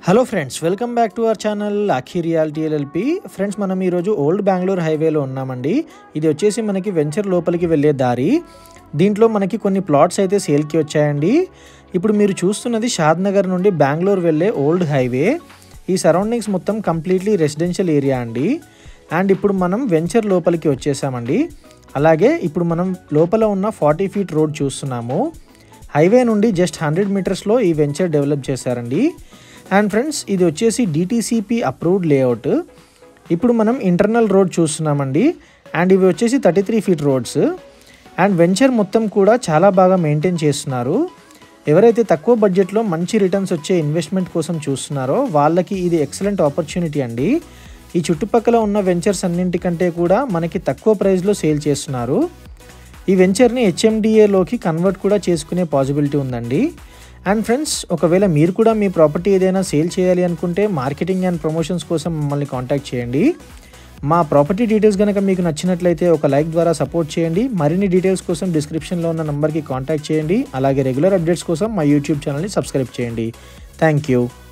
hello friends welcome back to our channel Akhi reality LLP friends మనం ఈరోజు old Bengaluru హైవేలో ఉన్నామండి ఇది వచ్చేసి మనకి వెంచర్ లోపలికి వెళ్ళే దారి దీంట్లో మనకి కొన్ని ప్లాట్స్ అయితే సేల్కి వచ్చాయండి ఇప్పుడు మీరు చూస్తున్నది షాద్ నగర్ నుండి బెంగళూరు వెళ్ళే ఓల్డ్ హైవే ఈ సరౌండింగ్స్ మొత్తం కంప్లీట్లీ రెసిడెన్షియల్ ఏరియా అండి అండ్ ఇప్పుడు మనం వెంచర్ లోపలికి వచ్చేసామండి అలాగే ఇప్పుడు మనం లోపల ఉన్న ఫార్టీ ఫీట్ రోడ్ చూస్తున్నాము హైవే నుండి జస్ట్ హండ్రెడ్ మీటర్స్లో ఈ వెంచర్ డెవలప్ చేశారండి అండ్ ఫ్రెండ్స్ ఇది వచ్చేసి డిటీసీపీ అప్రూవ్డ్ లేఅవుట్ ఇప్పుడు మనం ఇంటర్నల్ రోడ్ చూస్తున్నామండి అండ్ ఇవి వచ్చేసి thirty three feet roads and venture మొత్తం కూడా చాలా బాగా మెయింటైన్ చేస్తున్నారు ఎవరైతే తక్కువ బడ్జెట్లో మంచి రిటర్న్స్ వచ్చే ఇన్వెస్ట్మెంట్ కోసం చూస్తున్నారో వాళ్ళకి ఇది ఎక్సలెంట్ ఆపర్చునిటీ అండి ఈ చుట్టుపక్కల ఉన్న వెంచర్స్ అన్నింటికంటే కూడా మనకి తక్కువ ప్రైస్లో సేల్ చేస్తున్నారు ఈ వెంచర్ని హెచ్ఎండిఏలోకి కన్వర్ట్ కూడా చేసుకునే పాసిబిలిటీ ఉందండి అండ్ ఫ్రెండ్స్ ఒకవేళ మీరు కూడా మీ ప్రాపర్టీ ఏదైనా సేల్ చేయాలి అనుకుంటే మార్కెటింగ్ అండ్ ప్రమోషన్స్ కోసం మమ్మల్ని కాంటాక్ట్ చేయండి మా ప్రాపర్టీ డీటెయిల్స్ కనుక మీకు నచ్చినట్లయితే ఒక లైక్ ద్వారా సపోర్ట్ చేయండి మరిన్ని డీటెయిల్స్ కోసం డిస్క్రిప్షన్లో ఉన్న నంబర్కి కాంటాక్ట్ చేయండి అలాగే రెగ్యులర్ అప్డేట్స్ కోసం మా యూట్యూబ్ ఛానల్ని సబ్స్క్రైబ్ చేయండి థ్యాంక్ యూ